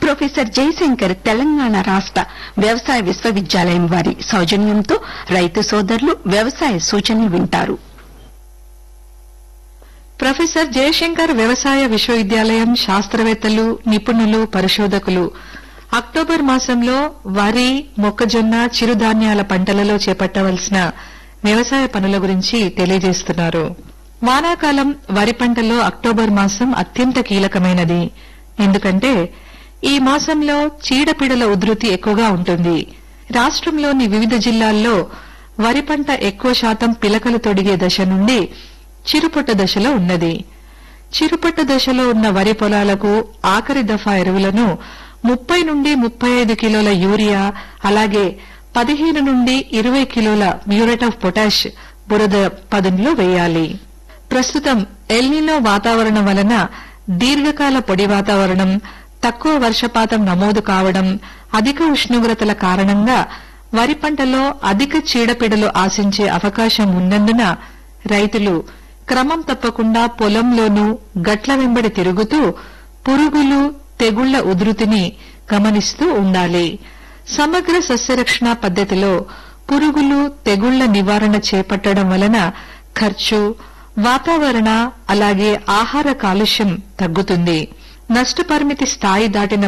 professor Jayashankar Telangana రాష్ట వ్యవసాయ విశ్వవిద్యాలయం వారి సౌజన్యంతో రైతు సోదరులు వ్యవసాయ సూచనలు వింటారు ప్రొఫెసర్ జయశంకర్ వ్యవసాయ విశ్వవిద్యాలయం శాస్త్రవేత్తలు నిపుణులు పరిశోధకులు అక్టోబర్ మాసంలో వరి మొక్కజొన్న చిరుధాన్యాల పంటలలో చేపట్టవలసిన వ్యవసాయ పనుల గురించి తెలియజేస్తున్నారు వానాకాలం వరి పంటలో అక్టోబర్ మాసం అత్యంత కీలకమైనది ఎందుకంటే ఈ మాసంలో చీడపీడల ఉధృతి ఎక్కువగా ఉంటుంది రాష్ట్రంలోని వివిధ జిల్లాల్లో వరి పంట ఎక్కువ శాతం పిలకలు తొడిగే దశ నుండి చిరుపొట్ట దశలో ఉన్నది చిరుపొట్ట దశలో ఉన్న వరి పొలాలకు ఆఖరి దఫా ఎరువులను ముప్పై నుండి ముప్పై ఐదు కిలోల యూరియా అలాగే పదిహేను నుండి ఇరవై కిలోల మ్యూరేట్ ఆఫ్ పొటాష్ బురద పదంలో వేయాలి ప్రస్తుతం ఎల్నినో వాతావరణం వలన దీర్ఘకాల పొడి వాతావరణం తక్కువ వర్షపాతం నమోదు కావడం అధిక ఉష్ణోగ్రతల కారణంగా వరి పంటలో అధిక చీడపీడలు ఆశించే అవకాశం ఉన్నందున రైతులు క్రమం తప్పకుండా పొలంలోనూ గట్ల వెంబడి తిరుగుతూ పురుగులు తెగుళ్ల ఉధృతిని గమనిస్తూ ఉండాలి సమగ్ర సస్యరక్షణ పద్ధతిలో పురుగులు తెగుళ్ల నివారణ చేపట్టడం వలన ఖర్చు వాతావరణ అలాగే ఆహార కాలుష్యం తగ్గుతుంది నష్టపరిమితి స్థాయి దాటిన